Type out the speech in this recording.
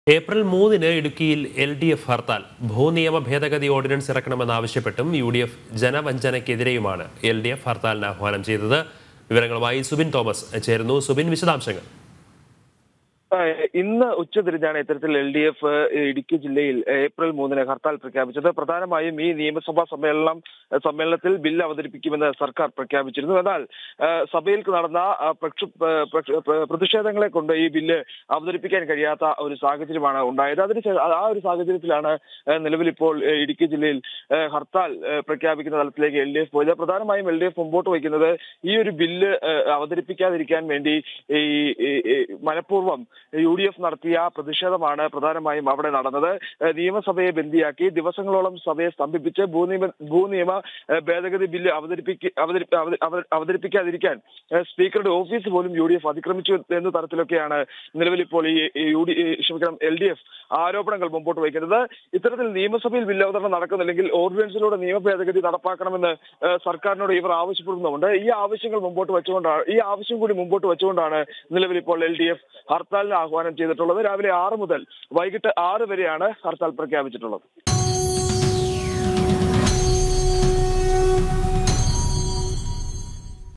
April മൂന്നിന് ഇടുക്കിയിൽ L D F hartal ഭൂനിയമ ഭേദഗതി ഓർഡിനൻസ് ഇറക്കണമെന്നാവശ്യപ്പെട്ടും യു ഡി എഫ് ജനവഞ്ചനയ്ക്കെതിരെയുമാണ് എൽ ഡി എഫ് ഹർത്താലിന് ആഹ്വാനം ചെയ്തത് വിവരങ്ങളുമായി സുബിൻ തോമസ് ചേരുന്നു സുബിൻ വിശദാംശങ്ങൾ ആ, ഇന്ന് ഉച്ചതിരിഞ്ഞാണ് ഇത്തരത്തിൽ എൽ ഡി എഫ് ഇടുക്കി ജില്ലയിൽ ഏപ്രിൽ മൂന്നിന് ഹർത്താൽ പ്രഖ്യാപിച്ചത് പ്രധാനമായും ഈ നിയമസഭാ സമ്മേളനം സമ്മേളനത്തിൽ ബില്ല് അവതരിപ്പിക്കുമെന്ന് സർക്കാർ പ്രഖ്യാപിച്ചിരുന്നു എന്നാൽ ആ, സഭയിൽ നടന്ന ആ, പ്രക്ഷു- പ്ര- പ്രക്ഷ- പ്ര- പ്രതിഷേധങ്ങളെ കൊണ്ട് ഈ ബില്ല് അവതരിപ്പിക്കാൻ കഴിയാത്ത ഒരു സാഹചര്യമാണ് ഉണ്ടായത് അതിന് ശേ- ആ ഒരു സാഹചര്യത്തിലാണ് ആ, നിലവിൽ ഇപ്പോൾ ആ, ഇടുക്കി ജില്ലയിൽ ആ, ഹർത്താൽ ആ, പ്രഖ്യാപിക്കുന്ന തലത്തിലേക്ക് എൽ ഡി എഫ് പോയത് പ്രധാനമായും എൽ ഡി എഫ് മുമ്പോട്ട് വയ്ക്കുന്നത് ഈ ഒരു ബില്ല് ആ, അവതരിപ്പിക്കാതിരിക്കാൻ വേണ്ടി ഈ ഈ- ഈ മനഃപൂർവ്വം യു ഡി എഫ് നടത്തിയ പ്രതിഷേധമാണ് പ്രധാനമായും അവിടെ നടന്നത് ഏഹ് നിയമസഭയെ ബന്ദിയാക്കി ദിവസങ്ങളോളം സഭയെ സ്തംഭിപ്പിച്ച് ഭൂനിയമ ഭൂനിയമ ഏഹ് ഭേദഗതി ബില്ല് അവതരിപ്പിക്ക അവതരി- അവത- അവ- അവതരിപ്പിക്കാതിരിക്കാൻ ഏഹ് സ്പീക്കറുടെ ഓഫീസ് പോലും യു ഡി എഫ് അതിക്രമിച്ചു എന്ന തരത്തിലൊക്കെയാണ് നിലവിൽ ഇപ്പോൾ ഈ ഈ യു ഡി ഈ ക്ഷമിക്കണം എൽ ഡി എഫ് ആരോപണങ്ങൾ മുമ്പോട്ട് വയ്ക്കുന്നത് ഇത്തരത്തിൽ നിയമസഭയിൽ ബില്ല് അവതരണം നടക്കുന്നില്ലെങ്കിൽ ഓർഡിനൻസിലൂടെ നിയമ ഭേദഗതി നടപ്പാക്കണമെന്ന് ഏഹ് സർക്കാരിനോട് ഇവർ ആവശ്യപ്പെടുന്നുണ്ട് ഈ ആവശ്യങ്ങൾ മുമ്പോട്ട് വെച്ചുകൊണ്ടാണ് ഈ ആവശ്യം കൂടി മുമ്പോട്ട് വെച്ചുകൊണ്ടാണ് നിലവിൽ ഇപ്പോൾ എൽ ഡി എഫ് ഹർത്താലിന് ആഹ്വാനം ചെയ്തിട്ടുള്ളത് രാവിലെ ആറ് മുതൽ വൈകിട്ട് ആറ് വരെയാണ് ഹർത്താൽ പ്രഖ്യാപിച്ചിട്ടുള്ളത്